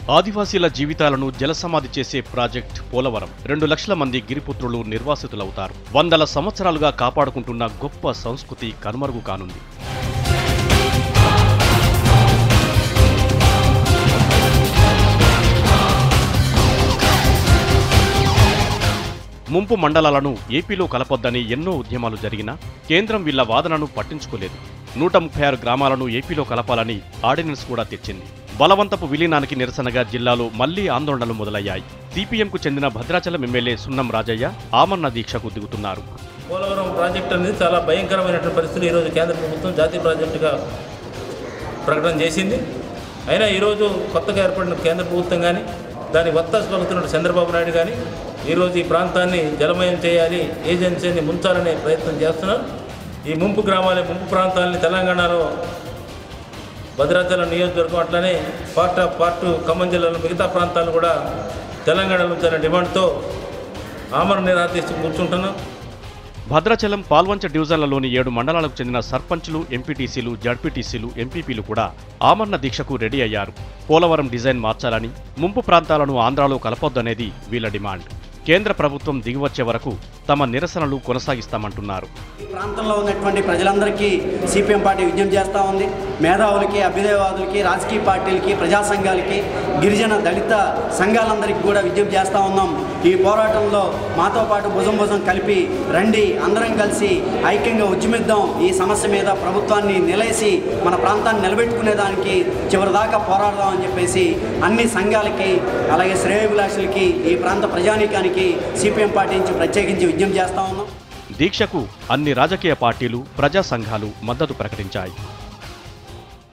ఆదివాసీల జీవితాలను జలసమాధి చేసే ప్రాజెక్ట్ పోలవరం రెండు లక్షల మంది గిరిపుత్రులు నిర్వాసితులవుతారు వందల సంవత్సరాలుగా కాపాడుకుంటున్న గొప్ప సంస్కృతి కనుమరుగు కానుంది ముంపు మండలాలను ఏపీలో కలపొద్దని ఎన్నో ఉద్యమాలు జరిగినా కేంద్రం వీళ్ల వాదనను పట్టించుకోలేదు నూట ముప్పై ఆరు గ్రామాలను ఏపీలో కలపాలని ఆర్డినెన్స్ కూడా తెచ్చింది బలవంతపు విలీనానికి నిరసనగా జిల్లాలో మళ్లీ ఆందోళనలు మొదలయ్యాయి సిపిఎంకు చెందిన భద్రాచలం ఎమ్మెల్యే సున్నం రాజయ్య ఆమరణ దీక్షకు దిగుతున్నారు పోలవరం ప్రాజెక్ట్ అనేది చాలా భయంకరమైనటువంటి పరిస్థితులు ఈరోజు కేంద్ర ప్రభుత్వం జాతీయ ప్రాజెక్టుగా ప్రకటన చేసింది అయినా ఈరోజు కొత్తగా ఏర్పడిన కేంద్ర ప్రభుత్వం కానీ దాని వత్తాసు పలుకుతున్న చంద్రబాబు నాయుడు కానీ ఈరోజు ఈ ప్రాంతాన్ని జలమయం చేయాలి ఏజెన్సీని ముంచాలనే ప్రయత్నం చేస్తున్నారు ఈ ముంపు గ్రామాల ముంపు ప్రాంతాలని తెలంగాణలో భద్రాచలం నియోజకవర్గం అట్లనే పార్ట్ ఆఫ్ పార్ట్ ఖమ్మం జిల్లాలో మిగతా ప్రాంతాలు కూడా తెలంగాణలో ఉంచాలనే డిమాండ్తో ఆమరణ నిరాదీస్తూ కూర్చుంటున్నాం భద్రాచలం పాల్వంచ డివిజన్లలోని ఏడు మండలాలకు చెందిన సర్పంచులు ఎంపీటీసీలు జడ్పీటీసీలు ఎంపీపీలు కూడా ఆమరణ దీక్షకు రెడీ అయ్యారు పోలవరం డిజైన్ మార్చాలని ముంపు ప్రాంతాలను ఆంధ్రాలో కలపొద్దనేది వీళ్ల డిమాండ్ కేంద్ర ప్రభుత్వం దిగివచ్చే వరకు తమ నిరసనలు కొనసాగిస్తామంటున్నారు ఈ ప్రాంతంలో ఉన్నటువంటి ప్రజలందరికీ సిపిఎం పార్టీ విజ్ఞప్తి చేస్తూ ఉంది మేధావులకి అభ్యుదయవాదులకి రాజకీయ పార్టీలకి ప్రజా సంఘాలకి గిరిజన దళిత సంఘాలందరికీ కూడా విజ్ఞప్తి చేస్తూ ఉన్నాం ఈ పోరాటంలో మాతో పాటు భుజం భుజం కలిపి రండి అందరం కలిసి ఐక్యంగా ఉద్యమిద్దాం ఈ సమస్య మీద ప్రభుత్వాన్ని నిలేసి మన ప్రాంతాన్ని నిలబెట్టుకునేదానికి చివరిదాకా పోరాడదాం అని చెప్పేసి అన్ని సంఘాలకి అలాగే శ్రేయోభిలాషులకి ఈ ప్రాంత ప్రజానీకానికి సిపిఎం పార్టీ నుంచి ప్రత్యేకించి విజ్ఞప్తి చేస్తా ఉన్నాం దీక్షకు అన్ని రాజకీయ పార్టీలు ప్రజా సంఘాలు మద్దతు ప్రకటించాయి